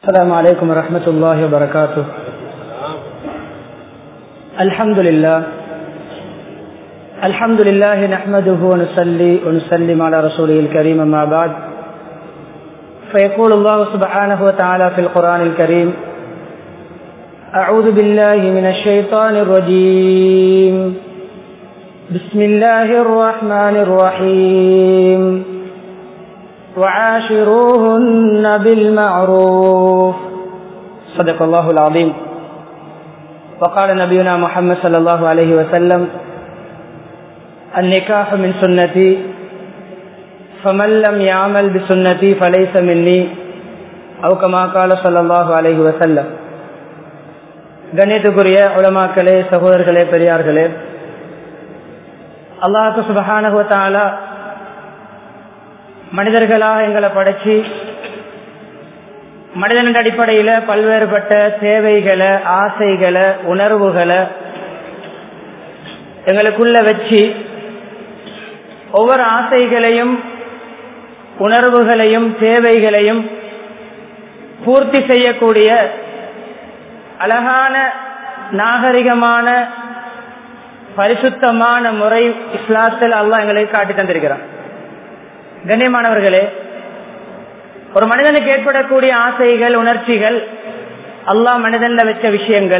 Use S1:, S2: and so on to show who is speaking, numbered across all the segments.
S1: السلام عليكم ورحمة الله وبركاته الحمد لله الحمد لله نحمده ونصلي ونسلم على رسوله الكريم أما بعد فيقول الله سبحانه وتعالى في القرآن الكريم أعوذ بالله من الشيطان الرجيم بسم الله الرحمن الرحيم وعاشروهن بالمعروف صدق الله العظيم وقال نبينا محمد صلى الله عليه وسلم النكاح من سنتي فمن لم يعمل بسنتي فليس مني أو كما قال صلى الله عليه وسلم கண்ணியத்துக்குரிய உலமாக்களே சகோதரர்களே பெரியார்களே அல்லாஹு சுபஹானகுவத்தாலா மனிதர்களாக எங்களை படைச்சி மனிதனின் அடிப்படையில் பல்வேறுபட்ட தேவைகளை ஆசைகளை உணர்வுகளை எங்களுக்குள்ள வச்சு ஒவ்வொரு ஆசைகளையும் உணர்வுகளையும் தேவைகளையும் பூர்த்தி செய்யக்கூடிய அழகான நாகரிகமான பரிசுத்தமான முறை இஸ்லாத்தில் அல்லாஹ் எங்களுக்கு காட்டி தந்திருக்கிறான் கண்ணியமானவர்களே ஒரு மனிதனுக்கு ஏற்படக்கூடிய ஆசைகள் உணர்ச்சிகள் அல்லாஹ் மனிதன்ல வச்ச விஷயங்கள்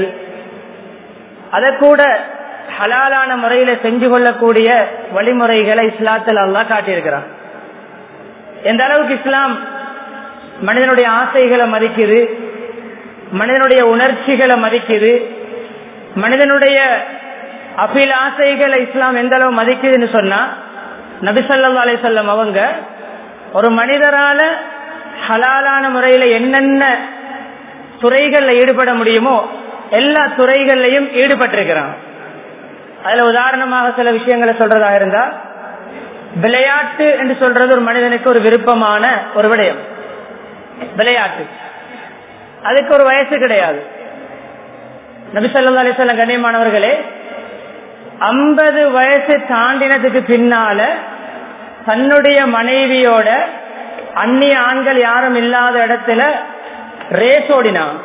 S1: அதை கூட ஹலாலான முறையில செஞ்சு கொள்ளக்கூடிய வழிமுறைகளை இஸ்லாத்தில் அல்லாஹ் காட்டியிருக்கிறான் எந்த அளவுக்கு இஸ்லாம் மனிதனுடைய ஆசைகளை மதிக்குது மனிதனுடைய உணர்ச்சிகளை மதிக்குது மனிதனுடைய அபில் ஆசைகளை இஸ்லாம் எந்த அளவு மதிக்குதுன்னு சொன்னா நபிசல்லா அலி சொல்லம் அவங்க ஒரு மனிதரால ஹலாலான முறையில என்னென்ன துறைகள்ல ஈடுபட முடியுமோ எல்லா துறைகள்லையும் ஈடுபட்டிருக்கிறான் அதுல உதாரணமாக சில விஷயங்களை சொல்றதா இருந்தா விளையாட்டு என்று சொல்றது ஒரு மனிதனுக்கு ஒரு விருப்பமான ஒரு விடயம் விளையாட்டு அதுக்கு ஒரு வயசு கிடையாது நபிசல்லா அலிசல்ல கண்ணியமானவர்களே ஐம்பது வயசு தாண்டினதுக்கு பின்னால தன்னுடைய மனைவியோட அந்நிய ஆண்கள் யாரும் இல்லாத இடத்துல ரேஸ் ஓடினான்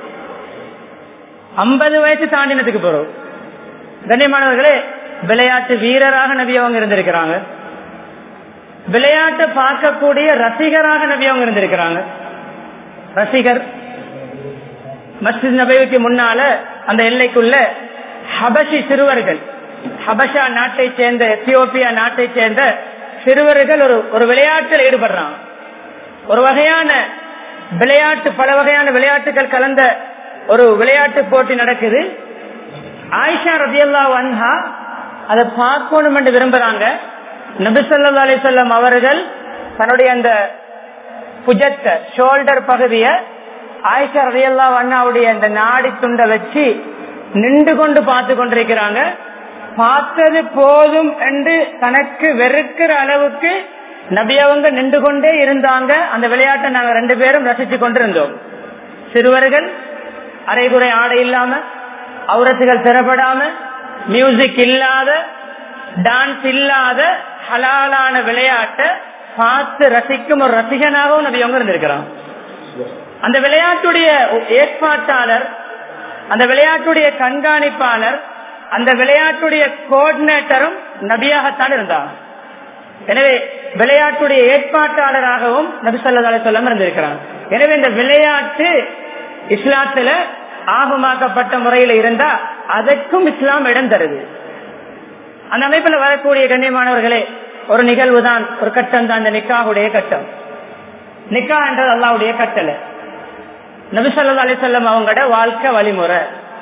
S1: ஐம்பது வயசு தாண்டினதுக்கு போறோம் கண்ணியமானவர்களே விளையாட்டு வீரராக நபி அவங்க இருந்திருக்கிறாங்க விளையாட்டை பார்க்கக்கூடிய ரசிகராக நபி அவங்க இருந்திருக்கிறாங்க ரசிகர் மஸ்ஜித் நபிக்கு முன்னால அந்த எல்லைக்குள்ள ஹபஷி சிறுவர்கள் ஹபஷா நாட்டை சேர்ந்த எத்தியோப்பியா நாட்டை சேர்ந்த சிறுவர்கள் ஒரு ஒரு விளையாட்டில் ஈடுபடுறாங்க ஒரு வகையான விளையாட்டு பல வகையான விளையாட்டுகள் கலந்த ஒரு விளையாட்டு போட்டி நடக்குது ஆயிஷா ரபியல்லா வன்ஹா அதை பார்க்கணும் என்று விரும்புறாங்க நபிசல்லா அலிசல்லம் அவர்கள் தன்னுடைய அந்த புஜத்தை ஷோல்டர் பகுதியை ஆயிஷா ரபியல்லா வண்ணாவுடைய அந்த நாடி துண்டை வச்சு நின்று கொண்டு பார்த்து கொண்டிருக்கிறாங்க பார்த்தது போதும் என்று தனக்கு வெறுக்கிற அளவுக்கு நபியவங்க நின்று கொண்டே இருந்தாங்க அந்த விளையாட்டை நாங்க ரெண்டு பேரும் ரசிச்சு கொண்டிருந்தோம் சிறுவர்கள் அரைகுறை ஆடை இல்லாம அவுரத்துகள் திறப்படாம மியூசிக் இல்லாத டான்ஸ் இல்லாத ஹலாலான விளையாட்டை பார்த்து ரசிக்கும் ஒரு ரசிகனாகவும் நபியவங்க இருந்திருக்கிறான் அந்த விளையாட்டுடைய ஏற்பாட்டாளர் அந்த விளையாட்டுடைய கண்காணிப்பாளர் அந்த விளையாட்டுடைய கோஆர்டினேட்டரும் நபியாகத்தான் இருந்தார் எனவே விளையாட்டுடைய ஏற்பாட்டாளராகவும் நபி சொல்லா சொல்லம் இருந்திருக்கிறார் எனவே இந்த விளையாட்டு இஸ்லாத்துல ஆகமாக்கப்பட்ட முறையில இருந்தா அதற்கும் இஸ்லாம் இடம் தருது அந்த அமைப்புல வரக்கூடிய கண்ணியமானவர்களே ஒரு நிகழ்வு தான் ஒரு கட்டம் தான் இந்த நிக்காவுடைய கட்டம் நிக்கா என்றது அல்லாவுடைய கட்டளை நபிசல்லா அலிசல்லம் அவங்களோட வாழ்க்கை வழிமுறை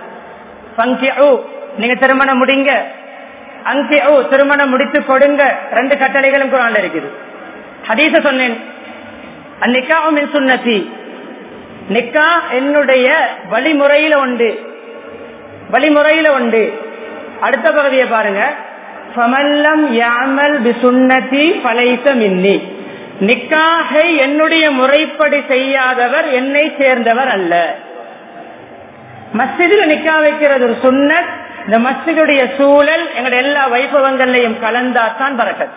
S1: நீங்க திருமணம் முடிங்க அங்கே ஓ திருமணம் முடித்து கொடுங்க ரெண்டு கட்டளைகளும் குரான்ல இருக்குது ஹதீச சொன்னேன் அந்நிக்காவும் சுண்ணத்தி நிக்கா என்னுடைய வழிமுறையில உண்டு வழிமுறையில உண்டு அடுத்த பகுதியை பாருங்க ஃபமல்லம் யாமல் பிசுன்னதி பலைச மின்னி நிக்காகை என்னுடைய முறைப்படி செய்யாதவர் என்னை சேர்ந்தவர் அல்ல மஸ்ஜிதில் நிக்கா வைக்கிறது ஒரு சுன்னத் இந்த மஸ்ஜிதுடைய சூழல் எங்களுடைய எல்லா வைபவங்கள்லையும் கலந்தாத்தான் பறக்கத்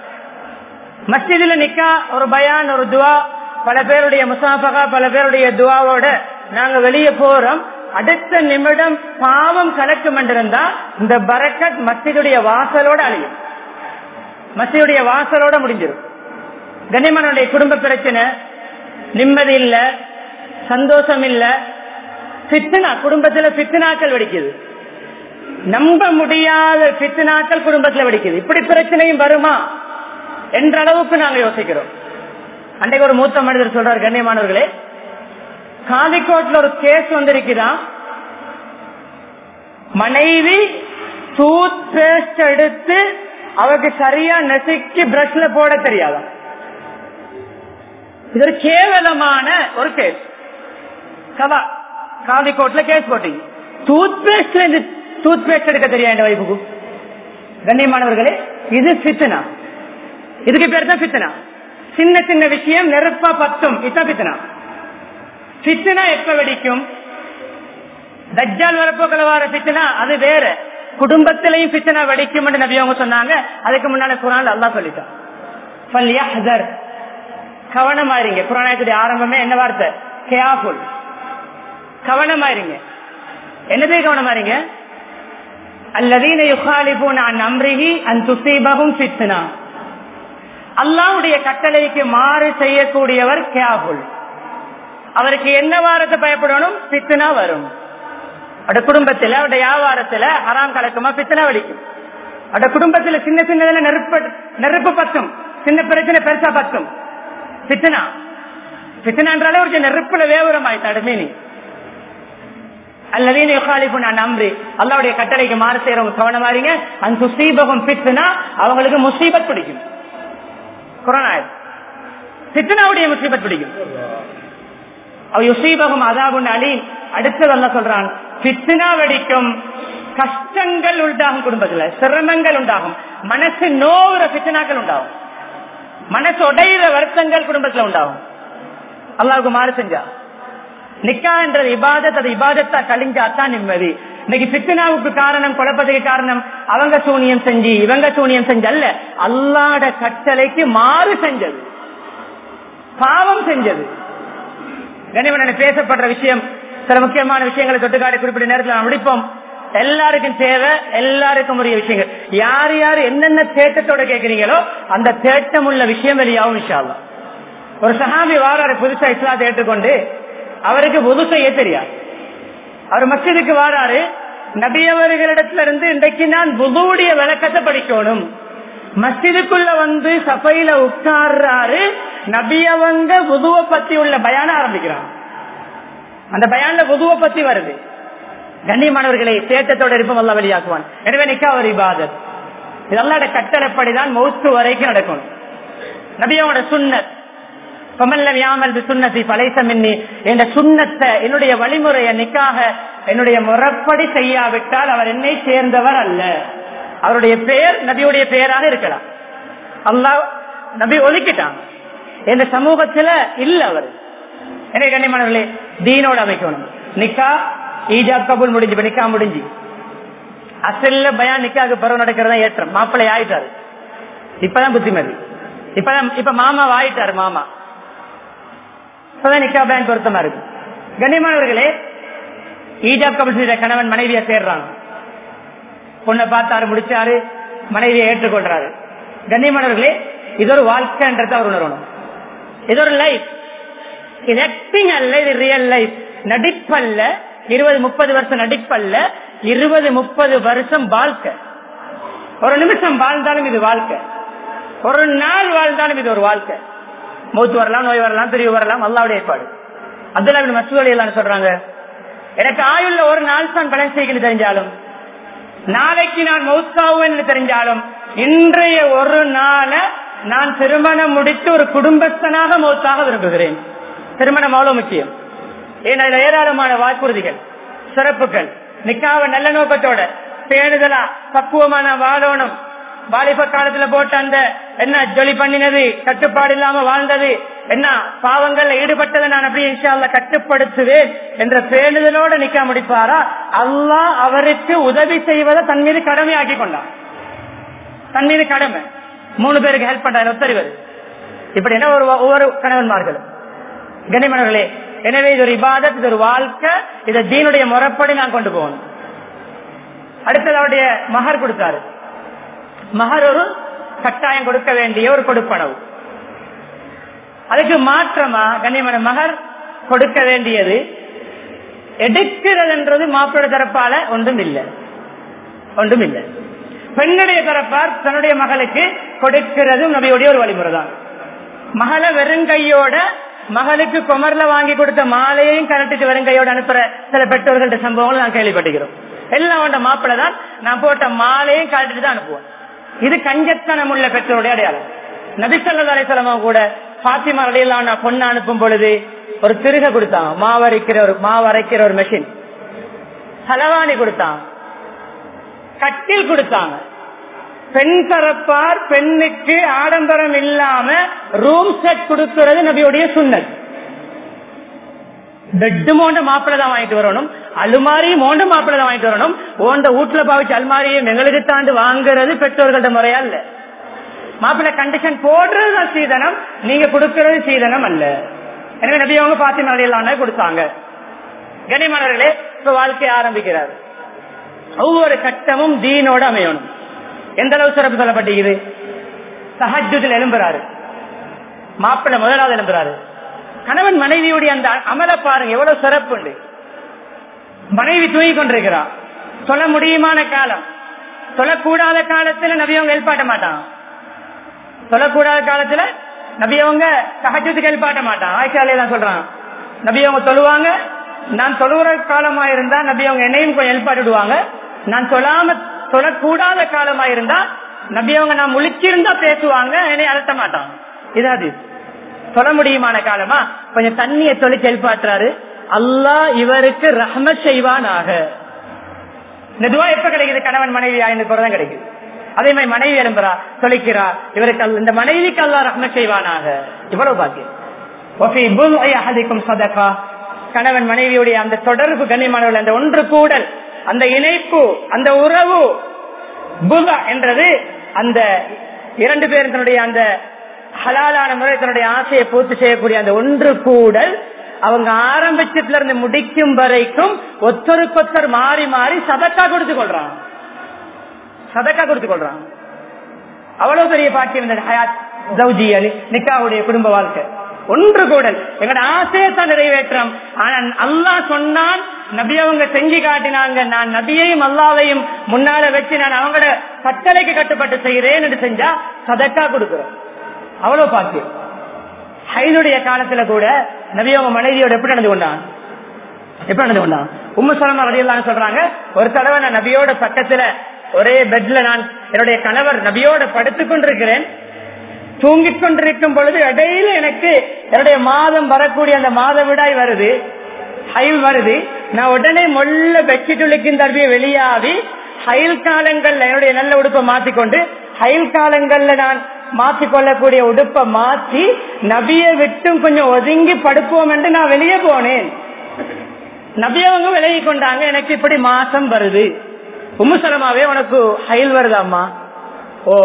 S1: மஸ்ஜிதில் நிக்கா ஒரு பயான் ஒரு துவா பல பேருடைய முசாஃபகா பல பேருடைய துவாவோட நாங்க வெளியே போறோம் அடுத்த நிமிடம் பாவம் கலக்கும் என்றிருந்தா இந்த பரக்கத் மஸ்ஜிதுடைய வாசலோட அழியும் மஸ்ஜிதுடைய வாசலோட முடிஞ்சிடும் கனிமனுடைய குடும்ப பிரச்சனை நிம்மதி இல்ல சந்தோஷம் இல்ல பித்தனா குடும்பத்துல பித்தனாக்கள் வெடிக்குது நம்ப முடியாத பித்தனாக்கள் குடும்பத்துல வெடிக்குது இப்படி பிரச்சனையும் வருமா என்ற அளவுக்கு நாங்க யோசிக்கிறோம் அன்றைக்கு ஒரு மூத்த மனிதர் சொல்றாரு கண்ணியமானவர்களே காலிக்கோட்ல ஒரு கேஸ் வந்திருக்கிறான் மனைவி டூத் பேஸ்ட் எடுத்து அவருக்கு சரியா நெசுக்கி பிரஷ்ல போட தெரியாதான் இது ஒரு கேவலமான ஒரு கேஸ் கவா காவிக்கோட்ல கேஸ் போட்டீங்க டூத் பேஸ்ட்ல இருந்து டூத் பேஸ்ட் எடுக்க தெரியா இந்த வைப்புக்கு கண்ணியமானவர்களே இது பித்தனா இதுக்கு பேர் தான் பித்தனா சின்ன சின்ன விஷயம் நெருப்பா பத்தும் இதுதான் பித்தனா பித்தனா எப்ப வெடிக்கும் தஜ்ஜால் வரப்போக்கில் வர பித்தனா அது வேற குடும்பத்திலையும் பித்தனா வெடிக்கும் என்று நபி அவங்க சொன்னாங்க அதுக்கு முன்னால குரான் அல்லா சொல்லிட்டான் கவனமா இருங்க புராணத்துடைய ஆரம்பமே என்ன வார்த்தை கேர்ஃபுல் கவனமா இருங்க என்னதே கவனமா இருங்க அல்லதீன யுகாலிபூன் அன் அம்ரிஹி அன் துசீபகும் ஃபித்னா அல்லாவுடைய கட்டளைக்கு மாறு செய்யக்கூடியவர் கேர்ஃபுல் அவருக்கு என்ன வாரத்தை பயப்படணும் பித்துனா வரும் அவட குடும்பத்துல அவட வியாபாரத்துல ஹராம் கலக்குமா பித்தனா வலிக்கும் அவட குடும்பத்துல சின்ன சின்னதுல நெருப்பு நெருப்பு பத்தும் சின்ன பிரச்சனை பெருசா பத்தும் பித்தனா பித்தனான்றாலே ஒரு நெருப்புல வேவரம் ஆயிட்டாடு மீனி அல்லதீன் யுகாலிபு நான் நம்பி அல்லாவுடைய கட்டளைக்கு மாறு செய்யறவங்க கவனமா இருங்க அந்த சுசீபகம் பித்துனா அவங்களுக்கு முசீபத் பிடிக்கும் கொரோனா பித்தனாவுடைய முசீபத் பிடிக்கும் யுசீபகம் அதாபுன் அலி அடுத்தது அல்ல சொல்றான் பித்னா வெடிக்கும் கஷ்டங்கள் உண்டாகும் குடும்பத்துல சிரமங்கள் உண்டாகும் மனசு நோவுற பித்தனாக்கள் உண்டாகும் மனசு உடையிற வருத்தங்கள் குடும்பத்துல உண்டாகும் அல்லாவுக்கு மாறு செஞ்சா நிக்கான்றது இபாதத் அது இபாதத்தா கழிஞ்சாத்தான் நிம்மதி இன்னைக்கு பித்தனாவுக்கு காரணம் குழப்பத்துக்கு காரணம் அவங்க சூனியம் செஞ்சு இவங்க சூனியம் செஞ்சு அல்ல அல்லாட கட்டளைக்கு மாறு செஞ்சது பாவம் செஞ்சது கனிமன் பேசப்படுற விஷயம் சில முக்கியமான விஷயங்களை தொட்டுக்காட்டி குறிப்பிட்ட நேரத்தில் நாம் முடிப்போம் எல்லாருக்கும் தேவை எல்லாருக்கும் உரிய விஷயங்கள் யார் யார் என்னென்ன தேட்டத்தோட கேட்கிறீங்களோ அந்த தேட்டம் உள்ள விஷயம் வெளியாகும் விஷயம் ஒரு சஹாபி வாராரு புதுசா இஸ்லாத்தை ஏற்றுக்கொண்டு அவருக்கு புது செய்ய தெரியாது அவர் மசிதுக்கு வாராரு நபியவர்களிடத்துல இருந்து இன்றைக்கு நான் புதுவுடைய விளக்கத்தை படிக்கணும் மஸ்ஜிதுக்குள்ள வந்து சபையில உட்கார்றாரு நபியவங்க புதுவ பத்தி உள்ள பயான ஆரம்பிக்கிறான் அந்த பயான்ல புதுவ பத்தி வருது கண்ணியமானவர்களை தேட்டத்தோட இருப்பம் அல்ல வெளியாக்குவான் எனவே நிக்கா ஒரு இபாதத் இதெல்லாம் கட்டளப்படிதான் மௌத்து வரைக்கும் நடக்கணும் நபியோட சுண்ணத் கமல்லம் யாமல் சுண்ணத்தி பழைசமின்னி என்ற சுண்ணத்தை என்னுடைய வழிமுறையை நிக்காக என்னுடைய முறைப்படி செய்யாவிட்டால் அவர் என்னை சேர்ந்தவர் அல்ல அவருடைய பெயர் நபியுடைய பெயராக இருக்கலாம் அல்லா நபி ஒதுக்கிட்டான் எந்த சமூகத்துல இல்ல அவர் என்ன கண்ணியமானவர்களே தீனோட அமைக்கணும் நிக்கா ஈஜாப் கபூல் முடிஞ்சு நிக்கா முடிஞ்சு அசல்ல பயான் நிக்காக்கு பருவம் நடக்கிறதா ஏற்றம் மாப்பிள்ளை ஆயிட்டாரு இப்பதான் புத்திமதி இப்பதான் இப்ப மாமா ஆயிட்டாரு மாமா இப்பதான் நிக்கா பயான் பொருத்தமா இருக்கு கண்ணியமானவர்களே ஈஜாப் கபூல் செய்த கணவன் மனைவியை சேர்றாங்க பொண்ணை பார்த்தாரு முடிச்சாரு மனைவியை ஏற்றுக்கொள்றாரு கண்ணியமானவர்களே இது ஒரு வாழ்க்கைன்றத அவர் உணரணும் இது ஒரு லைஃப் இது ஆக்டிங் அல்ல இது ரியல் லைஃப் நடிப்பல்ல இருபது முப்பது வருஷம் நடிப்பல்ல இருபது முப்பது வருஷம் வாழ்க்கை ஒரு நிமிஷம் வாழ்ந்தாலும் இது வாழ்க்கை ஒரு நாள் வாழ்ந்தாலும் இது ஒரு வாழ்க்கை மூத்து வரலாம் நோய் வரலாம் பிரிவு வரலாம் அல்லாவுடைய ஏற்பாடு அப்துல்லா மசூலி எல்லாம் சொல்றாங்க எனக்கு ஆயுள்ள ஒரு நாள் தான் பலன் செய்கிறது தெரிஞ்சாலும் நாளைக்கு நான் மௌத்தாவுன்னு தெரிஞ்சாலும் இன்றைய ஒரு நாள நான் திருமணம் முடித்து ஒரு குடும்பஸ்தனாக மௌத்தாக விரும்புகிறேன் திருமணம் அவ்வளவு முக்கியம் ஏன்னா இதுல ஏராளமான வாக்குறுதிகள் சிறப்புகள் நிக்காவ நல்ல நோக்கத்தோட பேணுதலா பக்குவமான வாழணும் வாலிப காலத்துல போட்ட அந்த என்ன ஜொலி பண்ணினது கட்டுப்பாடு இல்லாம வாழ்ந்தது என்ன பாவங்கள்ல ஈடுபட்டதை நான் அப்படி இன்ஷால்ல கட்டுப்படுத்துவேன் என்ற பேணுதலோட நிக்க முடிப்பாரா அல்லாஹ் அவருக்கு உதவி செய்வதை தன் மீது கடமையாக்கி கொண்டான் தன் மீது கடமை மூணு பேருக்கு ஹெல்ப் பண்றாரு ஒத்தறிவர் இப்படி என்ன ஒரு ஒவ்வொரு கணவன்மார்களும் கனிமனர்களே எனவே இது ஒரு இபாதத் இது ஒரு வாழ்க்கை இதை தீனுடைய முறைப்படி நான் கொண்டு போகணும் அடுத்தது அவருடைய மகர் கொடுத்தாரு மகர் ஒரு கட்டாயம் கொடுக்க வேண்டிய ஒரு கொடுப்பனவு அதுக்கு மாற்றமா கண்ணியமான மகர் கொடுக்க வேண்டியது எடுக்கிறதுன்றது மாப்பிள்ளை தரப்பால ஒன்றும் இல்லை ஒன்றும் இல்லை பெண்ணுடைய தரப்பார் தன்னுடைய மகளுக்கு கொடுக்கிறதும் நபியுடைய ஒரு வழிமுறை தான் மகளை வெறுங்கையோட மகளுக்கு குமர்ல வாங்கி கொடுத்த மாலையையும் கரட்டுக்கு வெறுங்கையோட அனுப்புற சில பெற்றோர்கள்ட்ட சம்பவங்கள் நான் கேள்விப்பட்டுக்கிறோம் எல்லாம் உண்ட மாப்பிள்ள தான் நான் போட்ட மாலையும் கரட்டுட்டு தான் அனுப்புவேன் இது கஞ்சத்தனம் உள்ள பெற்றோருடைய அடையாளம் நபிசல்லா அலிசலமா கூட பாத்திமா அடையலாம் பொண்ணு அனுப்பும் பொழுது ஒரு திருக கொடுத்தான் மாவரைக்கிற ஒரு மாவரைக்கிற ஒரு மெஷின் சலவாணி கொடுத்தான் கட்டில் கொடுத்தாங்க பெண் தரப்பார் பெண்ணுக்கு ஆடம்பரம் இல்லாம ரூம் செட் கொடுக்கிறது நபியுடைய சுண்ணல் பெட் மோண்ட மாப்பிள்ள தான் வாங்கிட்டு வரணும் அலுமாரியும் மோண்ட மாப்பிள்ள தான் வாங்கிட்டு வரணும் ஓண்ட வீட்டுல பாவிச்சு அலுமாரியும் எங்களுக்கு தாண்டு வாங்குறது பெற்றோர்கள்ட்ட முறையா இல்ல மாப்பிள்ள கண்டிஷன் போடுறது சீதனம் நீங்க கொடுக்கிறது சீதனம் அல்ல எனவே நபி அவங்க பாத்தி மலையிலான கொடுத்தாங்க கனிமணர்களே இப்ப வாழ்க்கையை ஆரம்பிக்கிறார் ஒவ்வொரு கட்டமும் தீனோட அமையணும் எந்த அளவு சிறப்பு சொல்லப்பட்டிருக்குது சஹஜத்தில் எழும்புறாரு மாப்பிள்ள முதலாவது எழும்புறாரு கணவன் மனைவியுடைய அந்த அமல பாருங்க எவ்வளவு சிறப்பு உண்டு மனைவி தூங்கி கொண்டிருக்கிறார் சொல்ல முடியுமான காலம் சொல்லக்கூடாத காலத்துல நபியவங்க எழுப்பாட்ட மாட்டான் சொல்லக்கூடாத காலத்துல நபியவங்க சகஜத்துக்கு எழுப்பாட்ட மாட்டான் ஆய்ச்சாலே தான் சொல்றான் நபியவங்க சொல்லுவாங்க நான் சொல்லுற காலமா இருந்தா நபியவங்க என்னையும் கொஞ்சம் எழுப்பாட்டுடுவாங்க நான் சொல்லாம சொல்லக்கூடாத காலமா இருந்தா நபியவங்க நான் முழிச்சிருந்தா பேசுவாங்க என்னை அலட்ட மாட்டான் இது அது சொல்ல முடியுமான காலமா கொஞ்சம் தண்ணியை சொல்லி செல்பாட்டுறாரு அல்லாஹ் இவருக்கு ரஹ்ம செய்வானாக இந்த துவா எப்ப கிடைக்குது கணவன் மனைவி ஆயிரம் தான் கிடைக்குது அதே மாதிரி மனைவி எழும்புறா தொலைக்கிறா இவருக்கு இந்த மனைவிக்கு அல்லா ரஹ்ம செய்வானாக இவ்வளவு பாக்கியம் சதகா கணவன் மனைவியுடைய அந்த தொடர்பு கண்ணியமானவர்கள் அந்த ஒன்று கூடல் அந்த இணைப்பு அந்த உறவு புதா என்றது அந்த இரண்டு பேரும் தன்னுடைய அந்த ஹலாலான முறை தன்னுடைய ஆசையை பூர்த்தி செய்யக்கூடிய அந்த ஒன்று கூடல் அவங்க ஆரம்பிச்சதுல இருந்து முடிக்கும் வரைக்கும் ஒத்தருக்கொத்தர் மாறி மாறி சதக்கா கொடுத்து கொள்றான் சதக்கா கொடுத்து கொள்றான் அவ்வளவு பெரிய பாக்கியம் இந்த ஹயாத் ஜவுஜி அலி நிக்காவுடைய குடும்ப வாழ்க்கை ஒன்று கூடல் எங்களோட ஆசையை தான் நிறைவேற்றம் ஆனா அல்லாஹ் சொன்னான் நபி அவங்க செஞ்சு காட்டினாங்க நான் நபியையும் அல்லாவையும் முன்னால வச்சு நான் அவங்களோட கட்டளைக்கு கட்டுப்பட்டு செய்கிறேன் என்று செஞ்சா சதக்கா கொடுக்கிறோம் அவ்வளவு பாக்கியம் ஹைதுடைய காலத்துல கூட நபி அவங்க மனைவியோட எப்படி நடந்து கொண்டான் எப்படி நடந்து கொண்டான் உம்மு சலமா வழியெல்லாம் சொல்றாங்க ஒரு தடவை நான் நபியோட பக்கத்துல ஒரே பெட்ல நான் என்னுடைய கணவர் நபியோட படுத்துக் கொண்டிருக்கிறேன் தூங்கிக் கொண்டிருக்கும் பொழுது இடையில எனக்கு என்னுடைய மாதம் வரக்கூடிய அந்த மாத விடாய் வருது ஹைல் வருது நான் உடனே மொல்ல பெட்ஷீட்டுள்ளிக்கின் தர்பியை வெளியாகி ஹைல் காலங்கள்ல என்னுடைய நல்ல உடுப்பை மாத்திக்கொண்டு ஹைல் காலங்கள்ல நான் மாற்றிக்கொள்ளக்கூடிய உடுப்பை மாற்றி நபியை விட்டும் கொஞ்சம் ஒதுங்கி படுப்போம் என்று நான் வெளியே போனேன் நபியவங்க விலகி கொண்டாங்க எனக்கு இப்படி மாசம் வருது உம்முசலமாவே உனக்கு ஹைல் வருதாம்மா ஓ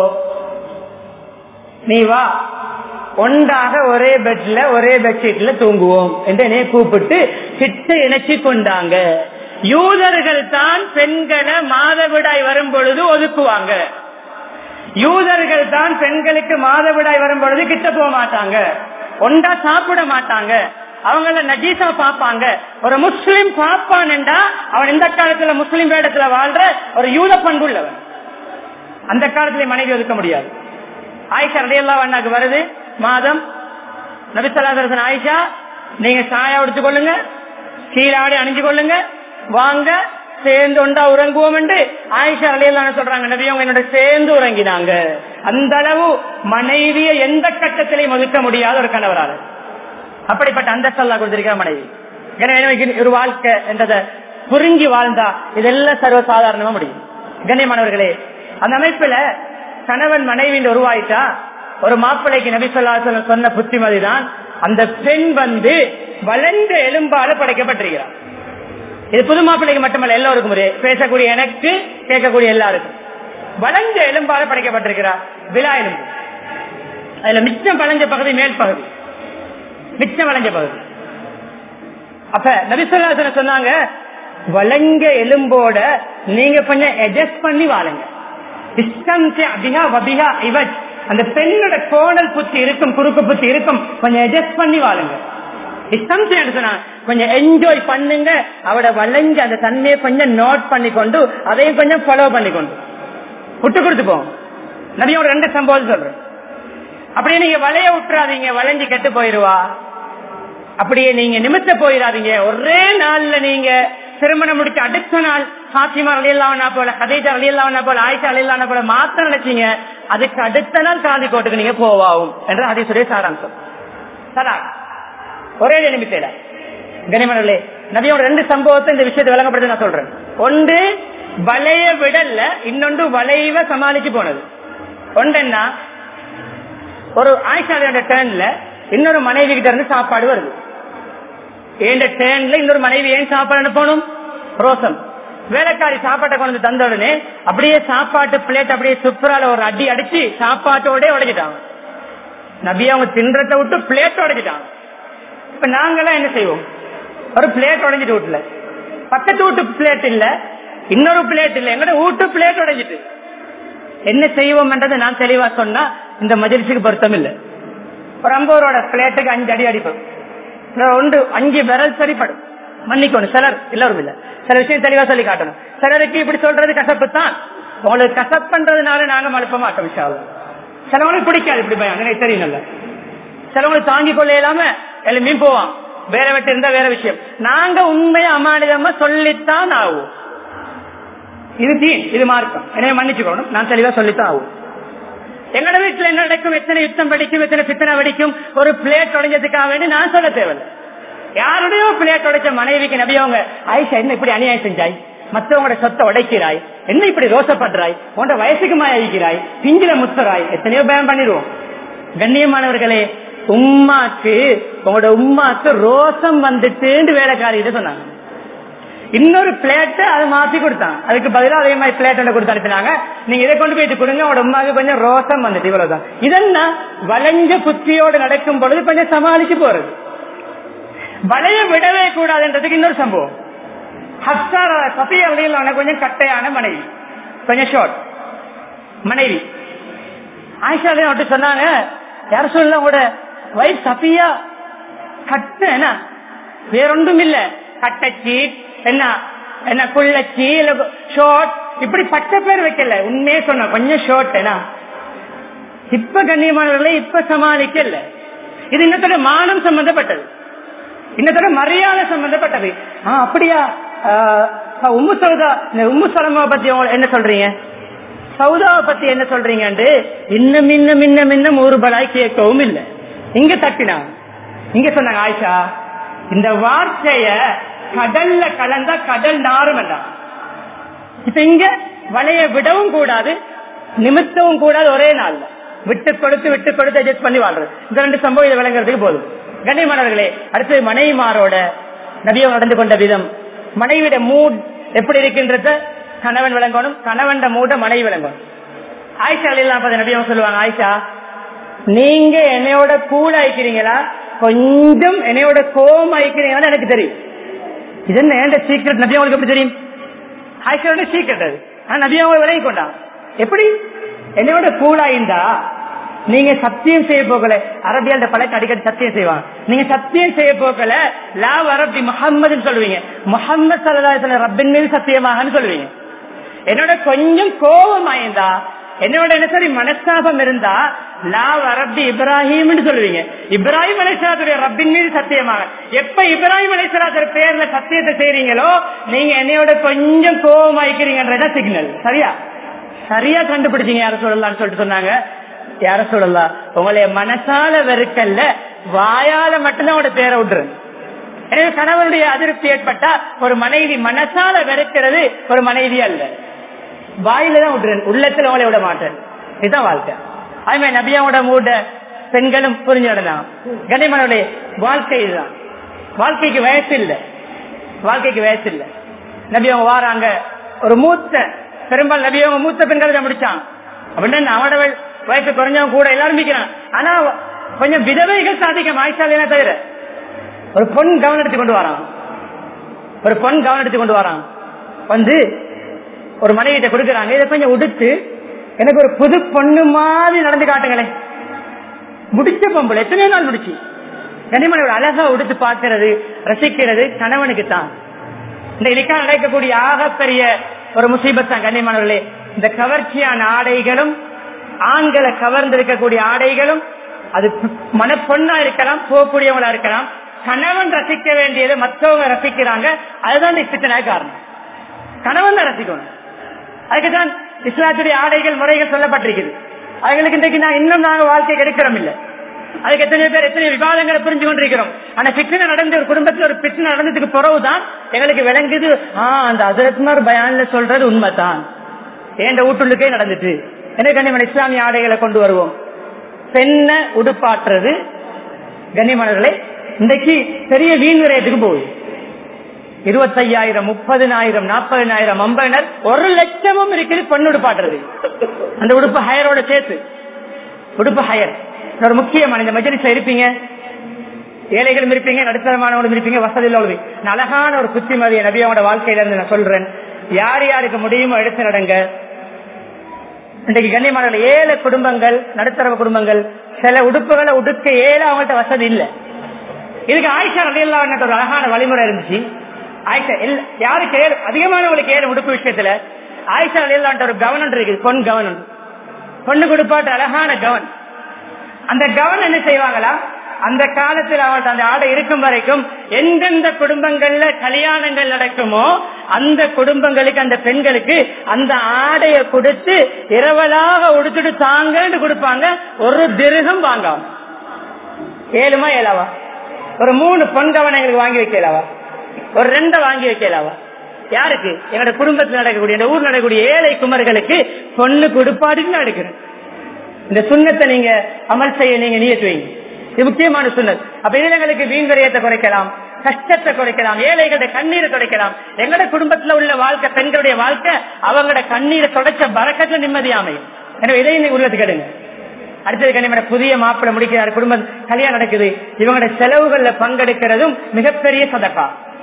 S1: நீ வா ஒன்றாக ஒரே பெட்ல ஒரே பெட்ஷீட்ல தூங்குவோம் என்று என்னை கூப்பிட்டு கிட்ட இணைச்சி கொண்டாங்க யூதர்கள் தான் பெண்களை மாதவிடாய் வரும் பொழுது ஒதுக்குவாங்க யூதர்கள் தான் பெண்களுக்கு மாதவிடாய் வரும் பொழுது கிட்ட போக மாட்டாங்க ஒன்றா சாப்பிட மாட்டாங்க அவங்கள நஜீசா பாப்பாங்க ஒரு முஸ்லிம் பாப்பான் என்றா அவன் இந்த காலத்துல முஸ்லிம் வேடத்துல வாழ்ற ஒரு யூத பண்புள்ளவன் அந்த காலத்துல மனைவி ஒதுக்க முடியாது ஆயிஷா ரடியல்லா அண்ணாக்கு வருது மாதம் நபிசல்லாசன் ஆயிஷா நீங்க சாயா உடுத்து கொள்ளுங்க சீராடி அணிஞ்சு கொள்ளுங்க வாங்க சேர்ந்து ஒன்றா உறங்குவோம் என்று ஆயிஷா அலையெல்லாம் சொல்றாங்க நபியவங்க என்னோட சேர்ந்து உறங்கினாங்க அந்த அளவு மனைவியை எந்த கட்டத்திலையும் ஒதுக்க முடியாத ஒரு கணவராக அப்படிப்பட்ட அந்த சல்லா கொடுத்திருக்கிற மனைவி எனவே ஒரு வாழ்க்கை என்றதை புரிஞ்சு வாழ்ந்தா இதெல்லாம் சர்வ சாதாரணமா முடியும் கண்ணியமானவர்களே அந்த அமைப்புல கணவன் மனைவி உருவாயிட்டா ஒரு மாப்பிள்ளைக்கு நபி சொல்லா சொன்ன புத்திமதி தான் அந்த பெண் வந்து வளர்ந்த எலும்பால படைக்கப்பட்டிருக்கிறார் இது புது மாப்பிள்ளைக்கு மட்டுமல்ல எல்லோருக்கும் பேசக்கூடிய எனக்கு கேட்கக்கூடிய எல்லாருக்கும் வளர்ந்த எலும்பால படைக்கப்பட்டிருக்கிறார் விழா எலும்பு அதுல மிச்சம் பழஞ்ச பகுதி மேல் பகுதி மிச்சம் வளைஞ்ச பகுதி அப்ப நபிசுல்லா சொன்னாங்க வளைஞ்ச எலும்போட நீங்க கொஞ்சம் அட்ஜஸ்ட் பண்ணி வாழுங்க அந்த பெண்ணோட கோணல் புத்தி இருக்கும் குறுக்கு புத்தி இருக்கும் கொஞ்சம் அட்ஜஸ்ட் பண்ணி வாழுங்க கொஞ்சம் என்ஜாய் பண்ணுங்க அவட வளைஞ்ச அந்த தன்மையை கொஞ்சம் நோட் பண்ணி கொண்டு அதையும் கொஞ்சம் ஃபாலோ பண்ணி கொண்டு விட்டு கொடுத்து போவோம் நபியோட ரெண்டு சம்பவம் சொல்றேன் அப்படியே நீங்க வளைய விட்டுறாதீங்க வளைஞ்சு கெட்டு போயிருவா அப்படியே நீங்க நிமித்த போயிடாதீங்க ஒரே நாள்ல நீங்க திருமணம் முடிச்ச அடுத்த நாள் சாத்திமா அழியலாவனா போல கதேஜா அழியலாவனா போல ஆயிஷா அழியலாவனா போல மாத்த நினைச்சீங்க அதுக்கு அடுத்த நாள் காந்தி கோட்டுக்கு நீங்க போவாகும் என்று அதீசுடைய சாராம்சம் சரா ஒரே நிமித்தையில கனிமனர்களே நபியோட ரெண்டு சம்பவத்தை இந்த விஷயத்தை விளங்கப்படுத்தி நான் சொல்றேன் ஒன்று வளைய விடல்ல இன்னொன்று வளைவ சமாளிச்சு போனது ஒன்றுன்னா ஒரு ஆயிஷாவோட டேர்ன்ல இன்னொரு மனைவி கிட்ட இருந்து சாப்பாடு வருது ஏண்ட டேர்ன்ல இன்னொரு மனைவி ஏன் சாப்பாடு போகணும் ரோசம் வேலைக்காரி சாப்பாட்டை கொண்டு தந்த உடனே அப்படியே சாப்பாட்டு பிளேட் அப்படியே சுப்பரால ஒரு அடி அடிச்சு சாப்பாட்டோட உடைச்சிட்டாங்க நபி அவங்க தின்றத விட்டு பிளேட் உடைச்சிட்டாங்க இப்ப நாங்கெல்லாம் என்ன செய்வோம் ஒரு பிளேட் உடைஞ்சிட்டு வீட்டுல பக்கத்து வீட்டு பிளேட் இல்ல இன்னொரு பிளேட் இல்ல எங்கட வீட்டு பிளேட் உடைஞ்சிட்டு என்ன செய்வோம் நான் தெளிவா சொன்னா இந்த மஜிலிசுக்கு பொருத்தம் இல்லை ஒரு ஐம்பது பிளேட்டுக்கு அஞ்சு அடி அடிப்போம் ஒன்று அஞ்சு விரல் சரிப்படும் மன்னிக்கணும் சிலர் எல்லாரும் இல்ல சில விஷயம் தெளிவா சொல்லி காட்டணும் சிலருக்கு இப்படி சொல்றது கசப்பு தான் உங்களுக்கு கசப்புன்றதுனால நாங்க மழுப்ப மாட்டோம் விஷயம் சிலவங்களுக்கு பிடிக்காது இப்படி பயம் எனக்கு தெரியும் நல்ல சிலவங்களுக்கு தாங்கிக் கொள்ள இல்லாம எலும்பியும் போவான் வேற வெட்டு இருந்தா வேற விஷயம் நாங்க உண்மையை அமானிதமா சொல்லித்தான் ஆகும் இது தீன் இது மார்க்கம் எனவே மன்னிச்சுக்கணும் நான் தெளிவா சொல்லித்தான் ஆகும் எங்கட வீட்டுல என்ன நடக்கும் எத்தனை யுத்தம் படிக்கும் எத்தனை பித்தனை வெடிக்கும் ஒரு பிளேட் உடைஞ்சதுக்காக வேண்டி நான் சொல்ல தேவையில்லை யாருடையோ பிளேட் உடைச்ச மனைவிக்கு நபியவங்க ஆயிஷா என்ன இப்படி அநியாயம் செஞ்சாய் மற்றவங்களோட சொத்தை உடைக்கிறாய் என்ன இப்படி ரோசப்படுறாய் உன்ட வயசுக்கு மாயிக்கிறாய் பிஞ்சில முத்துறாய் எத்தனையோ பயம் பண்ணிடுவோம் கண்ணியமானவர்களே உம்மாக்கு உங்களோட உம்மாக்கு ரோசம் வந்துட்டு வேலைக்காரிட்டு சொன்னாங்க இன்னொரு பிளேட் அதை மாத்தி கொடுத்தாங்க அதுக்கு பதிலாக அதே மாதிரி பிளேட் ஒன்று கொடுத்து அனுப்பினாங்க நீங்க இதை கொண்டு போயிட்டு கொடுங்க உங்களோட உமாக்கு கொஞ்சம் ரோசம் வந்துட்டு இவ்வளவுதான் இதெல்லாம் வளைஞ்ச புத்தியோடு நடக்கும் பொழுது கொஞ்சம் சமாளிச்சு போறது வளைய விடவே கூடாதுன்றதுக்கு இன்னொரு சம்பவம் ஹப்சார் சத்திய வழியில் கொஞ்சம் கட்டையான மனைவி கொஞ்சம் ஷார்ட் மனைவி ஆயிஷா அவட்டு சொன்னாங்க யார சொல்ல உங்களோட வைஃப் சபியா கட்ட என்ன வேறொன்றும் இல்ல கட்டச்சி என்ன என்ன குள்ளச்சி ஷார்ட் இப்படி பட்ட பேர் வைக்கல உண்மையே சொன்ன கொஞ்சம் ஷார்ட் என்ன இப்ப கண்ணியமானவர்களை இப்ப சமாளிக்கல இது இன்னத்தோட மானம் சம்பந்தப்பட்டது இன்னத்தோட மரியாதை சம்பந்தப்பட்டது ஆஹ் அப்படியா உம்மு சௌதா உம்மு சலமாவை பத்தி என்ன சொல்றீங்க சௌதாவை பத்தி என்ன சொல்றீங்க இன்னும் இன்னும் இன்னும் இன்னும் ஒரு பலாய் கேட்கவும் இல்லை இங்க தட்டினா இங்க சொன்னாங்க ஆயிஷா இந்த வார்த்தைய கடல்ல கலந்தா கடல் நாரும் இப்ப இங்க வளைய விடவும் கூடாது நிமித்தவும் கூடாது ஒரே நாள்ல விட்டு கொடுத்து விட்டு கொடுத்து அட்ஜஸ்ட் பண்ணி வாழ்றது இந்த ரெண்டு சம்பவம் இதை விளங்குறதுக்கு போதும் கண்ணியமானவர்களே அடுத்து மனைவிமாரோட நபியம் நடந்து கொண்ட விதம் மனைவிட மூட் எப்படி இருக்கின்றத கணவன் விளங்கணும் கணவன் மூட மனைவி விளங்கணும் ஆயிஷா எல்லாம் நபியம் சொல்லுவாங்க ஆயிஷா நீங்க என்னையோட கூல் ஆயிக்கிறீங்களா கொஞ்சம் என்னையோட கோபம் ஆயிக்கிறீங்களான்னு எனக்கு தெரியும் இது என்ன ஏண்ட சீக்கிரம் நபி அவங்களுக்கு எப்படி தெரியும் ஆயிஷாவோட சீக்கிரம் அது ஆனா நபி அவங்க விலகி கொண்டான் எப்படி என்னையோட கூலாயிருந்தா நீங்க சத்தியம் செய்ய போகல அரபியால் பழக்க அடிக்கடி சத்தியம் செய்வாங்க நீங்க சத்தியம் செய்ய போகல லா அரபி முகம்மதுன்னு சொல்லுவீங்க முகமது சல்லாஹ் ரப்பின் மீது சத்தியமாகன்னு சொல்லுவீங்க என்னோட கொஞ்சம் கோபம் ஆயிருந்தா என்னோட என்ன சரி மனஸ்தாபம் இருந்தா லா அரபி இப்ராஹிம் சொல்லுவீங்க இப்ராஹிம் அலைசலாத்துடைய ரப்பின் மீது சத்தியமாக எப்ப இப்ராஹிம் அலைசலாத்துடைய பேர்ல சத்தியத்தை செய்றீங்களோ நீங்க என்னையோட கொஞ்சம் கோபம் ஆயிக்கிறீங்கன்றத சிக்னல் சரியா சரியா கண்டுபிடிச்சீங்க யார சொல்லலாம்னு சொல்லிட்டு சொன்னாங்க யார சொல்லலாம் உங்களுடைய மனசால வெறுக்கல்ல வாயால மட்டும்தான் உங்களோட பேரை விட்டுரு எனவே கணவனுடைய அதிருப்தி ஏற்பட்டா ஒரு மனைவி மனசால வெறுக்கிறது ஒரு மனைவி அல்ல வாயில தான் விட்டுறேன் உள்ளத்துல உங்களை விட மாட்டேன் இதுதான் வாழ்க்கை அதுமாதிரி நபியாவோட மூட பெண்களும் புரிஞ்சு நடந்தாங்க கனிமனுடைய வாழ்க்கை இதுதான் வாழ்க்கைக்கு வயசு இல்லை வாழ்க்கைக்கு வயசு இல்லை நபி அவங்க வாராங்க ஒரு மூத்த பெரும்பாலும் நபி அவங்க மூத்த பெண்களை தான் முடிச்சான் அப்படின்னு அவட வயசு குறைஞ்சவங்க கூட எல்லாரும் மிக்கிறான் ஆனா கொஞ்சம் விதவைகள் சாதிக்க மாய்ச்சாலே தவிர ஒரு பொன் கவனம் எடுத்து கொண்டு வரான் ஒரு பொன் கவனம் எடுத்து கொண்டு வராங்க வந்து ஒரு மனைவிட்ட கொடுக்கறாங்க இதை கொஞ்சம் உடுத்து எனக்கு ஒரு புது பொண்ணு மாதிரி நடந்து காட்டுங்களேன் முடிச்ச பொம்பளை எத்தனை நாள் முடிச்சு கனிமனை ஒரு அழகா உடுத்து பார்க்கிறது ரசிக்கிறது கணவனுக்கு தான் இந்த நிக்கா நடக்கக்கூடிய ஆகப்பெரிய ஒரு முசீபத் தான் கண்ணியமானவர்களே இந்த கவர்ச்சியான ஆடைகளும் ஆண்களை கவர்ந்திருக்கக்கூடிய ஆடைகளும் அது மனப்பொண்ணா இருக்கலாம் போகக்கூடியவங்களா இருக்கலாம் கணவன் ரசிக்க வேண்டியது மற்றவங்க ரசிக்கிறாங்க அதுதான் இந்த இப்பித்தனாய காரணம் கணவன் தான் ரசிக்கணும் அதுக்குதான் இஸ்லாத்துடைய ஆடைகள் முறைகள் சொல்லப்பட்டிருக்குது அவங்களுக்கு இன்றைக்கு நான் இன்னும் நாங்க வாழ்க்கை கிடைக்கிறோம் இல்லை அதுக்கு எத்தனை பேர் எத்தனை விவாதங்களை புரிஞ்சு கொண்டிருக்கிறோம் ஆனா பிச்சனை நடந்த ஒரு குடும்பத்துல ஒரு பிச்சனை நடந்ததுக்கு பிறகுதான் எங்களுக்கு விளங்குது ஆஹ் அந்த அசரத்மார் பயான்ல சொல்றது உண்மைதான் ஏண்ட வீட்டுள்ளுக்கே நடந்துட்டு எனக்கு கண்ணியமான இஸ்லாமிய ஆடைகளை கொண்டு வருவோம் பெண்ணை உடுப்பாற்றுறது கண்ணியமானவர்களே இன்றைக்கு பெரிய வீண் விரயத்துக்கு போகுது இருபத்தையாயிரம் முப்பதினாயிரம் நாற்பதினாயிரம் ஐம்பதினர் ஒரு லட்சமும் இருக்குது பெண் உடுப்பாட்டுறது அந்த உடுப்பு ஹயரோட சேர்த்து உடுப்பு ஹயர் ஒரு முக்கியமான இந்த மஜலிஸ்ல இருப்பீங்க ஏழைகளும் இருப்பீங்க நடுத்தரமானவங்களும் இருப்பீங்க வசதி உள்ளவங்களும் அழகான ஒரு புத்திமதிய நபியோட வாழ்க்கையில இருந்து நான் சொல்றேன் யார் யாருக்கு முடியுமோ எடுத்து நடங்க இன்றைக்கு கண்ணியமான ஏழை குடும்பங்கள் நடுத்தர குடும்பங்கள் சில உடுப்புகளை உடுக்க ஏழை அவங்கள்ட்ட வசதி இல்லை இதுக்கு ஆயிஷா ரலியல்லா ஒரு அழகான வழிமுறை இருந்துச்சு ஆயிஷா எல்- யாருக்கு ஏழு அதிகமானவங்களுக்கு ஏழு உடுப்பு விஷயத்துல ஆயிஷா ரலியல்லான்ற ஒரு கவனம் இருக்குது பொன் கவனம் பொண்ணு கொடுப்பாட்டு அழகான கவன் அந்த கவன் என்ன செய்வாங்களா அந்த காலத்தில் அவள் அந்த ஆடை இருக்கும் வரைக்கும் எந்தெந்த குடும்பங்கள்ல கல்யாணங்கள் நடக்குமோ அந்த குடும்பங்களுக்கு அந்த பெண்களுக்கு அந்த ஆடையை கொடுத்து இரவலாக உடுத்துட்டு தாங்கன்னு கொடுப்பாங்க ஒரு திருகம் வாங்காம ஏழுமா ஏழாவா ஒரு மூணு பொன் கவனங்களுக்கு வாங்கி வைக்கலாவா ஒரு ரெண்டை வாங்கி வைக்கலாவா யாருக்கு எங்களோட குடும்பத்தில் நடக்கக்கூடிய இந்த ஊர் நடக்கக்கூடிய ஏழை குமர்களுக்கு பொண்ணு கொடுப்பாடின்னு நடக்கிறேன் இந்த சுண்ணத்தை நீங்க அமல் செய்ய நீங்க நியத்து வைங்க இது முக்கியமான சுண்ணத் அப்ப இளைஞர்களுக்கு வீண் விரயத்தை குறைக்கலாம் கஷ்டத்தை குறைக்கலாம் ஏழைகளுடைய கண்ணீரை துடைக்கலாம் எங்களோட குடும்பத்துல உள்ள வாழ்க்கை பெண்களுடைய வாழ்க்கை அவங்களோட கண்ணீரை தொடச்ச பறக்கத்துல நிம்மதி அமையும் எனவே இதை நீங்க உள்ளத்துக்கு எடுங்க அடுத்தது கனிமன புதிய மாப்பிள்ளை முடிக்கிறார் குடும்பம் கல்யாணம் நடக்குது இவங்களோட செலவுகள்ல பங்கெடுக்கிறதும் மிகப்பெரிய சதக்கா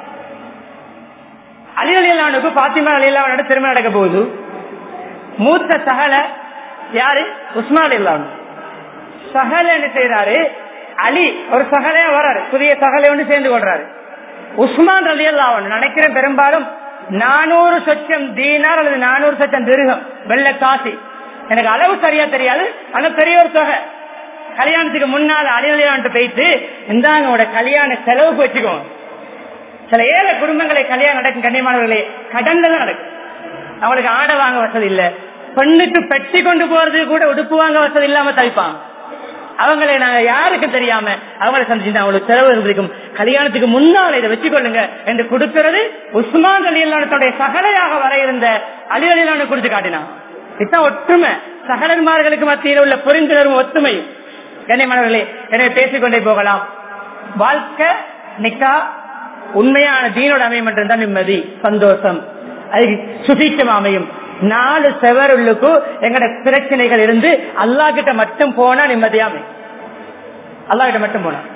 S1: அலியலானுக்கு பாத்திமா அலியலானோட திருமணம் நடக்க போகுது மூத்த சகல யாரு உஸ்மான் இல்லாம சகல என்ன செய்யறாரு அலி ஒரு சகலையா வர்றாரு புதிய சகலை ஒன்று சேர்ந்து கொள்றாரு உஸ்மான் அலி அல்லாவன் நினைக்கிறேன் பெரும்பாலும் நானூறு சொச்சம் தீனார் அல்லது நானூறு சொச்சம் திருகம் வெள்ள காசி எனக்கு அளவு சரியா தெரியாது ஆனா பெரிய ஒரு தொகை கல்யாணத்துக்கு முன்னால அலியலான்ட்டு போயிட்டு இந்தாங்க உங்களோட கல்யாண செலவுக்கு வச்சுக்கோங்க சில ஏழை குடும்பங்களை கல்யாணம் நடக்கும் கண்ணியமானவர்களே கடன்ல தான் நடக்கும் அவங்களுக்கு ஆடை வாங்க வசதி இல்ல பெண்ணுக்கு பெட்டி கொண்டு போறது கூட உடுப்பு வாங்க வசதி இல்லாம தவிப்பாங்க அவங்களை நாங்க யாருக்கும் தெரியாம அவங்களை சந்திச்சு அவங்களுக்கு செலவு இருந்திருக்கும் கல்யாணத்துக்கு முன்னால் இதை வச்சுக்கொள்ளுங்க என்று கொடுக்கிறது உஸ்மான் அலி அல்லானத்துடைய சகலையாக வர இருந்த அலி அலிலானு கொடுத்து காட்டினான் இதுதான் ஒற்றுமை சகலன்மார்களுக்கு மத்தியில் உள்ள புரிந்துணர்வும் ஒத்துமையும் கண்ணியமானவர்களே எனவே பேசிக்கொண்டே போகலாம் வாழ்க்கை நிக்கா உண்மையான தீனோட அமையும் என்றுதான் நிம்மதி சந்தோஷம் அது சுபீட்சம் அமையும் நாலு செவருள்ளுக்கு எங்கட பிரச்சனைகள் இருந்து அல்லா கிட்ட மட்டும் போனா நிம்மதியா அமையும் அல்லா கிட்ட மட்டும் போனா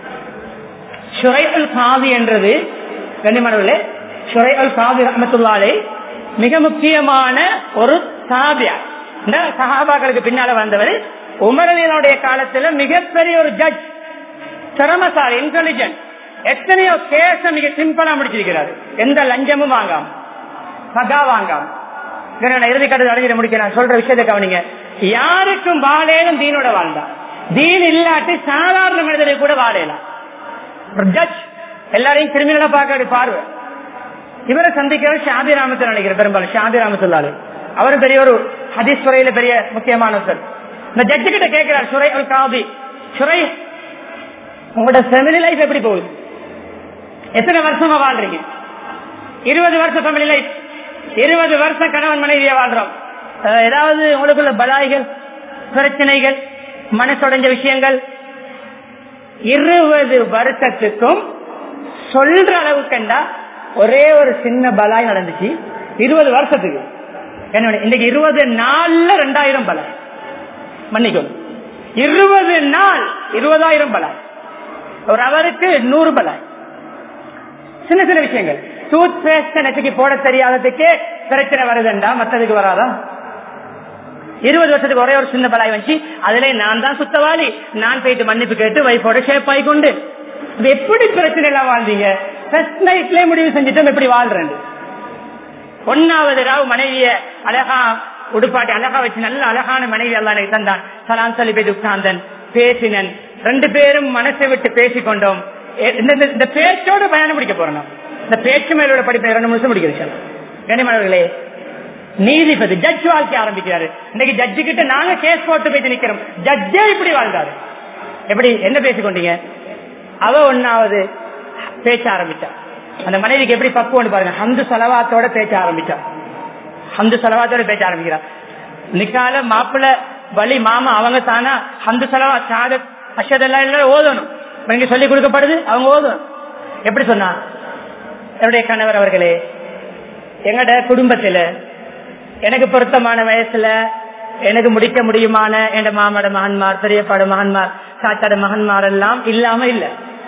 S1: ஷுரைல் சாதி என்றது கண்ணியமானவர்களே ஷுரைல் சாதி ரஹமத்துல்லாலே மிக முக்கியமான ஒரு சாபியா இந்த சஹாபாக்களுக்கு பின்னால வந்தவர் உமரலியனுடைய காலத்துல மிகப்பெரிய ஒரு ஜட்ஜ் திறமசாலி இன்டெலிஜென்ட் எத்தனையோ கேஸ மிக சிம்பிளா முடிச்சிருக்கிறாரு எந்த லஞ்சமும் வாங்காம பகா வாங்காம இறுதி கட்டத்தை அடைஞ்சிட முடிக்க நான் சொல்ற விஷயத்தை கவனிங்க யாருக்கும் வாழேனும் தீனோட வாழ்ந்தான் தீன் இல்லாட்டி சாதாரண மனிதரை கூட வாழலாம் ஜட்ஜ் எல்லாரையும் கிரிமினலா பார்க்க பார்வை இவரை சந்திக்கிறது ஷாதி ராமத்தில் நினைக்கிறேன் பெரும்பாலும் ஷாதி ராமத்துள்ளாலே அவரும் பெரிய ஒரு ஹதீஸ் துறையில பெரிய முக்கியமானவர் இந்த ஜட்ஜு கிட்ட கேட்கிறார் சுரை அல் காதி சுரை உங்களோட ஃபேமிலி லைஃப் எப்படி போகுது எத்தனை வருஷமா வாழ்றீங்க இருபது வருஷம் ஃபேமிலி லைஃப் இருபது வருஷம் கணவன் மனைவியா வாழ்றோம் அஹ் ஏதாவது உங்களுக்குள்ள பலாய்கள் பிரச்சனைகள் மனசுடைஞ்ச விஷயங்கள் இருபது வருஷத்துக்கும் சொல்ற அளவுக்குண்டா ஒரே ஒரு சின்ன பலாய் நடந்துச்சு இருபது வருஷத்துக்கு என்ன இன்னைக்கு இருபது நாள்ல ரெண்டாயிரம் பலாய் மன்னிக்கும் இருபது நாள் இருபதாயிரம் பலாய் ஒரு அவருக்கு நூறு பலாய் சின்ன சின்ன விஷயங்கள் டூத் பேஸ்ட் எனக்கு போட தெரியாததுக்கே பிரச்சனை வருதுண்டா மத்ததுக்கு வராதா இருபது வருஷத்துக்கு ஒரே ஒரு சின்ன பலாய் வச்சு அதுல நான் தான் சுத்தவாளி நான் போயிட்டு மன்னிப்பு கேட்டு வைஃபோட ஷேப் ஆகி கொண்டு இது எப்படி பிரச்சனை எல்லாம் வாழ்ந்தீங்க ஃபர்ஸ்ட் நைட்லயே முடிவு செஞ்சுட்டு எப்படி வாழ்றேன் ஒன்னாவது ராவு மனைவிய அழகா உடுப்பாட்டி அழகா வச்சு நல்ல அழகான மனைவி அல்லா எனக்கு தந்தான் சலாம் சொல்லி போய் உட்கார்ந்தன் பேசினன் ரெண்டு பேரும் மனசை விட்டு பேசிக்கொண்டோம் எ- இந்த- இந்த- இந்த பேச்சோட பயணம் முடிக்க போறோம் நான். இந்த பேச்சு மேலோட படிப்பு ரெண்டு நிமிஷம் முடிக்கிறது சார் கனிமணவர்களே நீதிபதி ஜட்ஜ் வாழ்க்கை ஆரம்பிக்கிறாரு இன்னைக்கு ஜட்ஜு கிட்ட நாங்க கேஸ் போட்டு போயிட்டு நிக்கிறோம் ஜட்ஜே இப்படி வாழ்ந்தாரு எப்படி என்ன பேசிக்கொண்டீங்க அவ ஒன்னாவது பேச்ச ஆரம்பிச்சா அந்த மனைவிக்கு எப்படி பக்குவம் பாருங்க ஹந்து செலவாத்தோட பேச்ச ஆரம்பிச்சா ஹந்து செலவாத்தோட பேச்ச ஆரம்பிக்கிறா நிக்கால மாப்பிள்ள வலி மாமா அவங்க தானா ஹந்து செலவா சாத அஷதெல்லாம் எல்லாம் ஓதணும் இப்ப இங்க சொல்லி கொடுக்கப்படுது அவங்க ஓதணும் எப்படி சொன்னா என்னுடைய கணவர் அவர்களே எங்கட குடும்பத்துல எனக்கு பொருத்தமான வயசுல எனக்கு முடிக்க முடியுமான என் மாமட மகன்மார் பெரியப்பாட மகன்மார் சாச்சாட மகன்மார் எல்லாம் இல்லாம இல்ல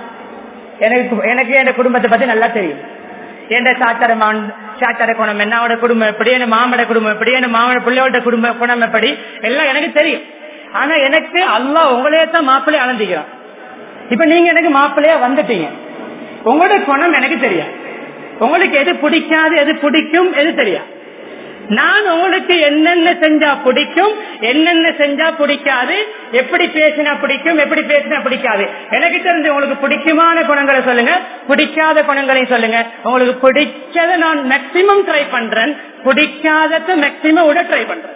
S1: எனக்கு எனக்கு என் குடும்பத்தை பத்தி நல்லா தெரியும் என் சாச்சாட மகன் சாச்சாட குணம் என்னோட குடும்பம் எப்படி என் மாமட குடும்பம் எப்படி என் மாமட பிள்ளையோட குடும்ப குணம் எப்படி எல்லாம் எனக்கு தெரியும் ஆனா எனக்கு அல்லாஹ் உங்களையே தான் மாப்பிள்ளைய அளந்திக்கிறான் இப்ப நீங்க எனக்கு மாப்பிள்ளையா வந்துட்டீங்க உங்களோட குணம் எனக்கு தெரியும் உங்களுக்கு எது பிடிக்காது எது பிடிக்கும் எது தெரியும் நான் உங்களுக்கு என்னென்ன செஞ்சா பிடிக்கும் என்னென்ன செஞ்சா பிடிக்காது எப்படி பேசினா பிடிக்கும் எப்படி பேசினா பிடிக்காது எனக்கு தெரிஞ்ச உங்களுக்கு பிடிக்குமான குணங்களை சொல்லுங்க பிடிக்காத குணங்களையும் சொல்லுங்க உங்களுக்கு பிடிச்சதை நான் மேக்சிமம் ட்ரை பண்றேன் பிடிக்காதத மேக்சிமம் விட ட்ரை பண்றேன்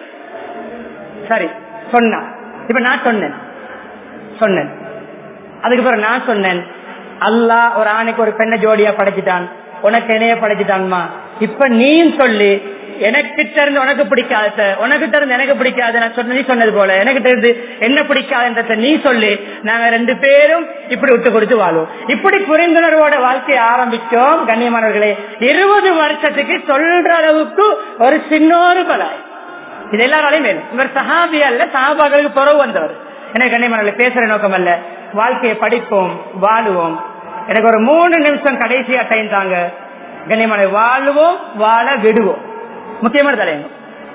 S1: சரி சொன்னா இப்ப நான் சொன்னேன் சொன்னேன் அதுக்கு பிறகு நான் சொன்னேன் அல்லாஹ் ஒரு ஆணைக்கு ஒரு பெண்ணை ஜோடியா படைச்சிட்டான் உனக்கு என்னைய படைச்சிட்டான்மா இப்ப நீயும் சொல்லி எனக்கு இருந்து உனக்கு பிடிக்காத உனக்கு இருந்து எனக்கு பிடிக்காது நான் சொன்ன நீ சொன்னது போல எனக்கு இருந்து என்ன பிடிக்காதுன்றத நீ சொல்லி நாங்க ரெண்டு பேரும் இப்படி விட்டு கொடுத்து வாழ்வோம் இப்படி புரிந்துணர்வோட வாழ்க்கையை ஆரம்பிச்சோம் கண்ணியமானவர்களே இருபது வருஷத்துக்கு சொல்ற அளவுக்கு ஒரு சின்னொரு பலாய் இது எல்லாராலையும் மேலும் இவர் சஹாபி அல்ல சஹாபாக்களுக்கு புறவு வந்தவர் எனக்கு கண்ணியமானவர்களை பேசுற நோக்கம் அல்ல வாழ்க்கையை படிப்போம் வாழுவோம் எனக்கு ஒரு மூணு நிமிஷம் கடைசியா டைம் தாங்க கண்ணியமான வாழுவோம் வாழ விடுவோம் முக்கியமான தலையங்கம்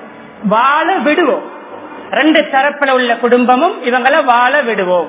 S1: வாழ விடுவோம் ரெண்டு தரப்புல உள்ள குடும்பமும் இவங்கள வாழ விடுவோம்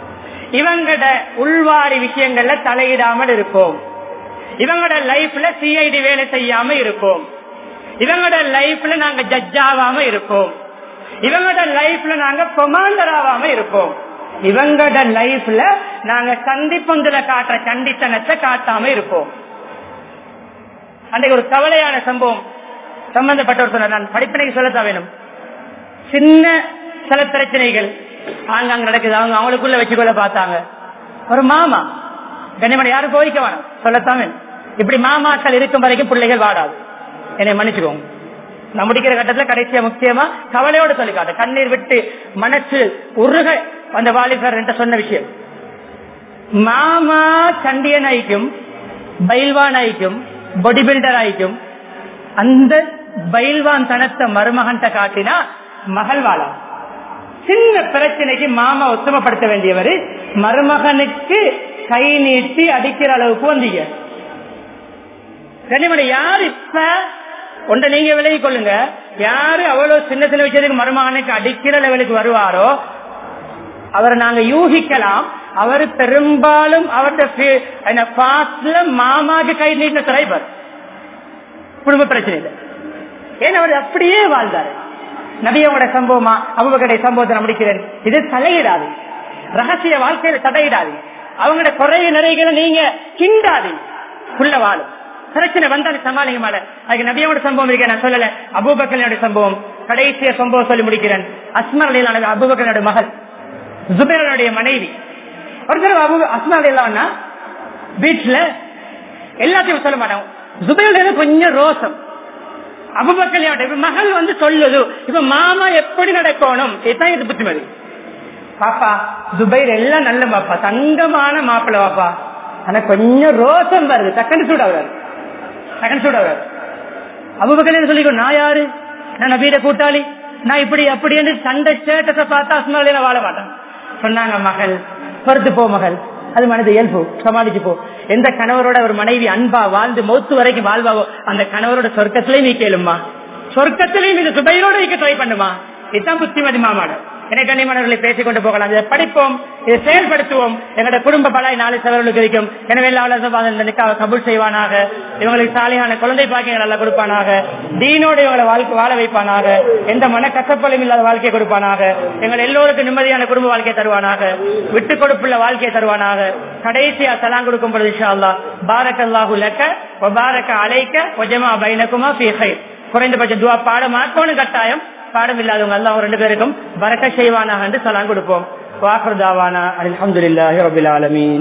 S1: இவங்கட உள்வாரி விஷயங்கள்ல தலையிடாமல் இருப்போம் இவங்களோட லைஃப்ல சிஐடி வேலை செய்யாம இருப்போம் இவங்களோட லைஃப்ல நாங்க ஜட்ஜ் ஆகாம இருப்போம் இவங்களோட லைஃப்ல நாங்க கொமாண்டர் ஆகாம இருப்போம் இவங்களோட லைஃப்ல நாங்க சந்திப்பந்துல காட்டுற கண்டித்தனத்தை காட்டாம இருப்போம் அன்றைக்கு ஒரு கவலையான சம்பவம் சம்பந்தப்பட்டவர் சொன்னார் நான் படிப்பினைக்கு சொல்லத்தான் வேணும் சின்ன சில பிரச்சனைகள் ஆங்காங்க நடக்குது அவங்க அவங்களுக்குள்ள வச்சுக்கொள்ள பார்த்தாங்க ஒரு மாமா கனிமனை யாரும் போய்க்க வேணாம் சொல்லத்தான் வேணும் இப்படி மாமாக்கள் இருக்கும் வரைக்கும் பிள்ளைகள் வாடாது என்னை மன்னிச்சுக்கோங்க நான் முடிக்கிற கட்டத்துல கடைசியா முக்கியமா கவலையோட சொல்லி காட்ட கண்ணீர் விட்டு மனசு உருக அந்த வாலிபர் என்ற சொன்ன விஷயம் மாமா சண்டியன் ஆயிக்கும் பைல்வான் ஆயிக்கும் பாடி பில்டர் ஆயிக்கும் அந்த பைல்வான் தனத்தை மருமகன்ட்ட காட்டினா மகள் வாழா சின்ன பிரச்சனைக்கு மாமா உத்தமப்படுத்த வேண்டியவர் மருமகனுக்கு கை நீட்டி அடிக்கிற அளவுக்கு வந்தீங்க கனிமணி யார் இப்ப ஒன்றை நீங்க விலகி கொள்ளுங்க யாரு அவ்வளவு சின்ன சின்ன விஷயத்துக்கு மருமகனுக்கு அடிக்கிற லெவலுக்கு வருவாரோ அவரை நாங்க யூகிக்கலாம் அவர் பெரும்பாலும் அவருடைய மாமாக்கு கை நீட்டின தலைவர் குடும்ப பிரச்சனை இல்லை ஏன்னா அவர் அப்படியே வாழ்ந்தாரு நபியோட சம்பவமா அபுபக்கடைய சம்பவத்தை நான் முடிக்கிறேன் இது தலையிடாது ரகசிய வாழ்க்கையில தடையிடாது அவங்களோட குறைய நிறைகளை நீங்க கிண்டாது உள்ள வாழும் பிரச்சனை வந்தாலும் சமாளிக்க மாட்டேன் அதுக்கு நபியோட சம்பவம் இருக்க நான் சொல்லல அபூபக்கனுடைய சம்பவம் கடைசிய சம்பவம் சொல்லி முடிக்கிறேன் அஸ்மர் அலிலான அபூபக்கனுடைய மகள் ஜுபேரனுடைய மனைவி ஒரு தடவை அபு அஸ்மா அலிலான்னா வீட்டுல எல்லாத்தையும் சொல்ல மாட்டாங்க ஜுபேரோட கொஞ்சம் ரோசம் அபுபக்கலியோட மகள் வந்து சொல்லுது இப்ப மாமா எப்படி நடக்கணும் இதுதான் இது புத்திமதி பாப்பா துபைர் எல்லாம் நல்ல பாப்பா தங்கமான மாப்பிள்ள பாப்பா ஆனா கொஞ்சம் ரோசம் வருது டக்குன்னு சூட வராது டக்குன்னு சூட வராது அபுபக்கல் சொல்லிக்கோ நான் யாரு நான் நபீர கூட்டாளி நான் இப்படி அப்படி என்று சண்டை ஸ்டேட்டஸ பார்த்தா அஸ்மாலையில வாழ மாட்டேன் சொன்னாங்க மகள் பொறுத்து போ மகள் அது மனது இயல்பு சமாளிச்சு போ எந்த கணவரோட ஒரு மனைவி அன்பா வாழ்ந்து மௌத்து வரைக்கும் வாழ்வாவோ அந்த கணவரோட சொர்க்கத்திலையும் நீ கேளுமா சொர்க்கத்திலையும் இந்த சுபையோட நீக்க ட்ரை பண்ணுமா இதுதான் புத்திமதி மாமாட எனக்கு கண்ணியமானவர்களை பேசிக் கொண்டு போகலாம் இதை படிப்போம் இதை செயல்படுத்துவோம் எங்களுடைய குடும்ப பலாய் நாளை செலவர்களுக்கு இருக்கும் எனவே எல்லா இந்த நிக்காவை கபூல் செய்வானாக இவங்களுக்கு சாலையான குழந்தை பாக்கியங்கள் நல்லா கொடுப்பானாக தீனோடு இவங்களை வாழ்க்கை வாழ வைப்பானாக எந்த மன கசப்பலும் இல்லாத வாழ்க்கையை கொடுப்பானாக எங்கள் எல்லோருக்கும் நிம்மதியான குடும்ப வாழ்க்கையை தருவானாக விட்டு கொடுப்புள்ள வாழ்க்கையை தருவானாக கடைசியா சலாம் கொடுக்கும் பொழுது இன்ஷா அல்லாஹ் பாரக் அல்லாஹு லக்க வபாரக அலைக்க ஒஜமா பைனகுமா ஃபீ ஹைர் குறைந்தபட்ச துவா பாட மாட்டோன்னு கட்டாயம் பாடம் இல்லாதவங்க எல்லாம் ரெண்டு பேருக்கும் பறக்க செய்வானாக என்று சலாம் கொடுப்போம் வாக்கர் தாவானா அல்ஹம்துலில்லாஹி ரபில் ஆலமீன்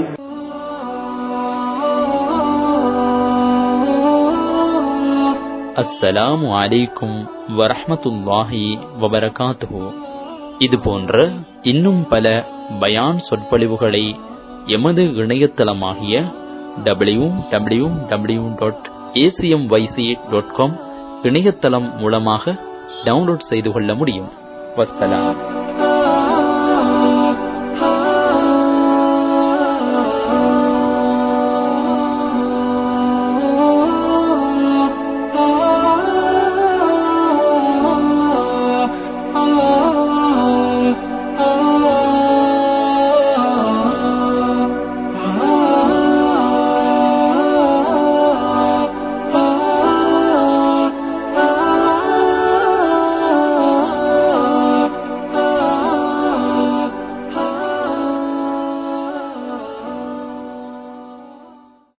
S2: அஸ்ஸலாமு அலைக்கும் வரஹ்மத்துல்லாஹி வபரகாத்துஹு இது போன்ற இன்னும் பல பயான் சொற்பொழிவுகளை எமது இணையதளமாகிய W W W dot ACM YC dot com இணையதளம் மூலமாக டவுன்லோட் செய்து கொள்ள முடியும் வஸ்ஸலாம்